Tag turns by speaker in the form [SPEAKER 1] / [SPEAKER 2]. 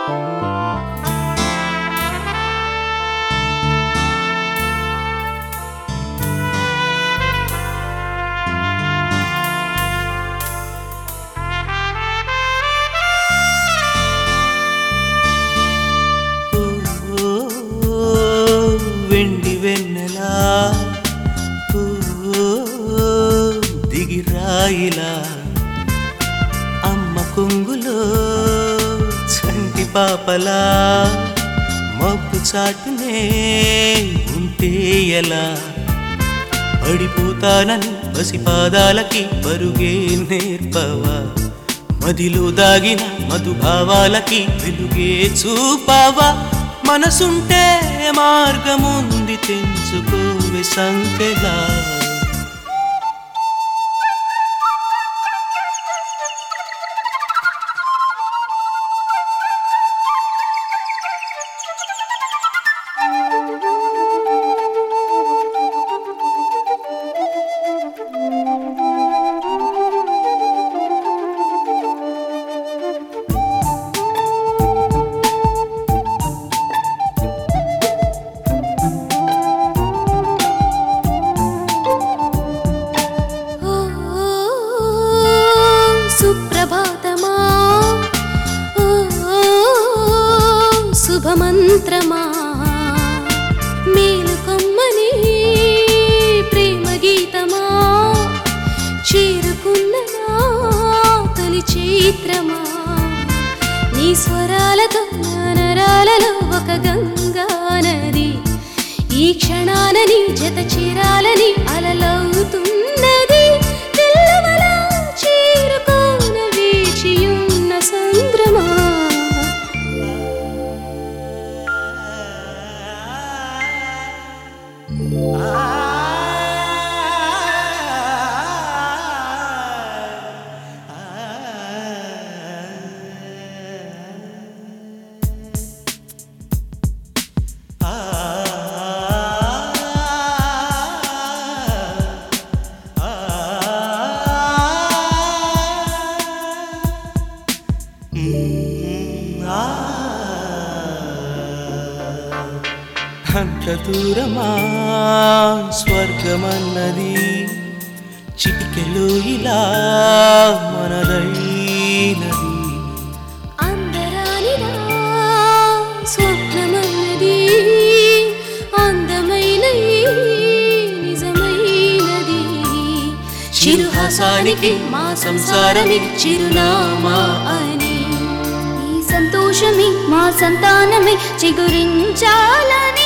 [SPEAKER 1] ఓ, వెండి వెన్నెలా ఓ, దిగిరాయిలా అమ్మ కొంగులో చంటి పాపలా మబ్బు చాటునే ఉంటే ఎలా పడిపోతానని పసిపాదాలకి పరుగే నేర్పవా మదిలో దాగిన మధుభావాలకి వెలుగే చూపావా మనసుంటే మార్గముంది తెంచుకోవే సంకెలా
[SPEAKER 2] ఓ సుప్రభాతమా ఓ శుభమంత్రమా మేలుకొమ్మని ప్రేమ గీతమా చేరుకున్న నా తొలి చైత్రమా నీ స్వరాలతో నా నరాలలో ఒక గంగా నది ఈ క్షణాన నీ జత చేరాలని అలలవుతున్నది తెల్లవల చేరుకోన వేచియున్న సంద్రమా
[SPEAKER 1] అంత దూరమా స్వర్గమన్నది చిటికెలు ఇలా మనదైనది
[SPEAKER 2] అందరానిదా స్వప్నమన్నది అందమైన ఈ నిజమైనది చిరుహాసానికి మా సంసారమే చిరునామా అని ఈ సంతోషమే మా సంతానమే చిగురించాలని